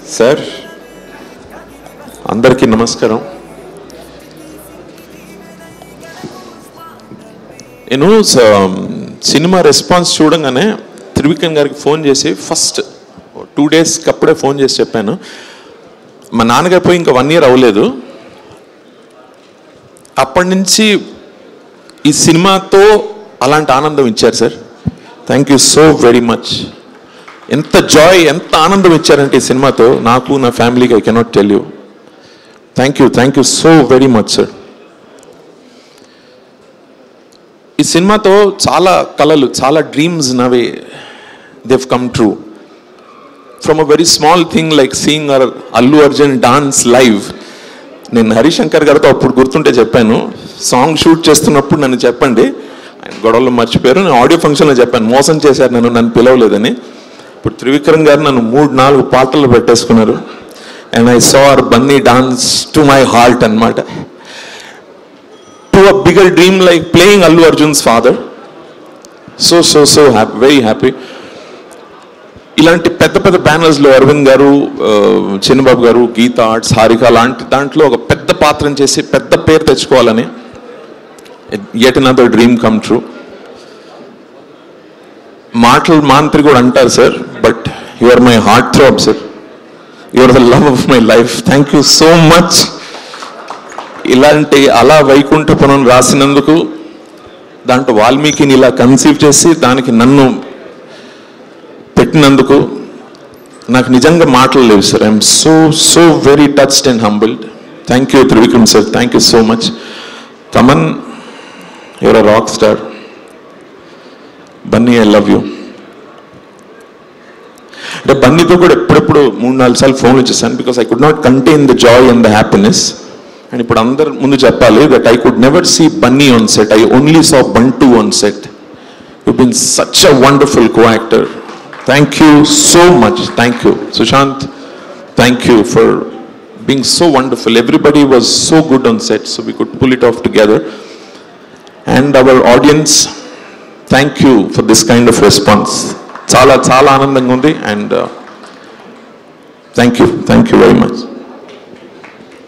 sir అందరికీ నమస్కారం నేను స- సినిమా రెస్పాన్స్ చూడంగానే త్రివిక్రమ్ గారికి ఫోన్ చేసి ఫస్ట్ టూ డేస్కి అప్పుడే ఫోన్ చేసి చెప్పాను మా నాన్నగారు పోయి ఇంకా వన్ ఇయర్ అవ్వలేదు అప్పటి నుంచి ఈ సినిమాతో అలాంటి ఆనందం ఇచ్చారు sir thank you so very much ఎంత జాయ్ ఎంత ఆనందం ఇచ్చారంటే ఈ సినిమాతో నాకు నా ఫ్యామిలీకి I cannot tell you thank you thank you so very much sir ఈ సినిమాతో చాలా కళలు చాలా డ్రీమ్స్ నవే they've come true from a very small thing like seeing uh Allu Arjun dance live నేను హరిశంకర్ గారితో అప్పుడు గుర్తుంటే చెప్పాను సాంగ్ షూట్ చేస్తున్నప్పుడు నన్ను చెప్పండి ఆయన గొడవలు మర్చిపోయారు నేను ఆడియో ఫంక్షన్లో చెప్పాను మోసం చేశారు నన్ను నన్ను పిలవలేదని ఇప్పుడు త్రివిక్రమ్ గారు నన్ను మూడు నాలుగు పాటలు పెట్టేసుకున్నారు and I saw our Bunny dance to my heart అన్నమాట to a bigger dream like playing Allu Arjun's father so so so happy very happy ఇలాంటి పెద్ద పెద్ద బ్యానర్స్లో అరవింద్ గారు ఆ, చిన్నబాబు గారు గీత ఆర్ట్స్ హారిక లాంటి దాంట్లో ఒక పెద్ద పాత్రను చేసి పెద్ద పేరు తెచ్చుకోవాలని yet another dream come true మాటలు మాంత్రి కూడా అంటారు sir but you are my heart throb sir you are the love of my life thank you so much ఇలాంటి అలా వైకుంఠపురం రాసినందుకు దాంట్లో వాల్మీకిని ఇలా కన్సీవ్ చేసి దానికి నన్ను పెట్టినందుకు నాకు నిజంగా మాటలు లేవు sir I'm so so very touched and humbled thank you Trivikram sir thank you so much Thaman your a rock star Bunny I love you అంటే బన్నీతో కూడా ఎప్పుడెప్పుడు మూడు నాలుగు సార్లు ఫోన్లు చేశాను because I could not contain the joy and the happiness and ఇప్పుడు అందరు ముందు చెప్పాలి that I could never see Bunny on set I only saw Bantu on set you been such a wonderful co actor thank you so much thank you Sushanth thank you for being so wonderful everybody was so good on set so we could pull it off together and our audience thank you for this kind of response చాలా చాలా ఆనందంగా ఉంది and thank you thank you very much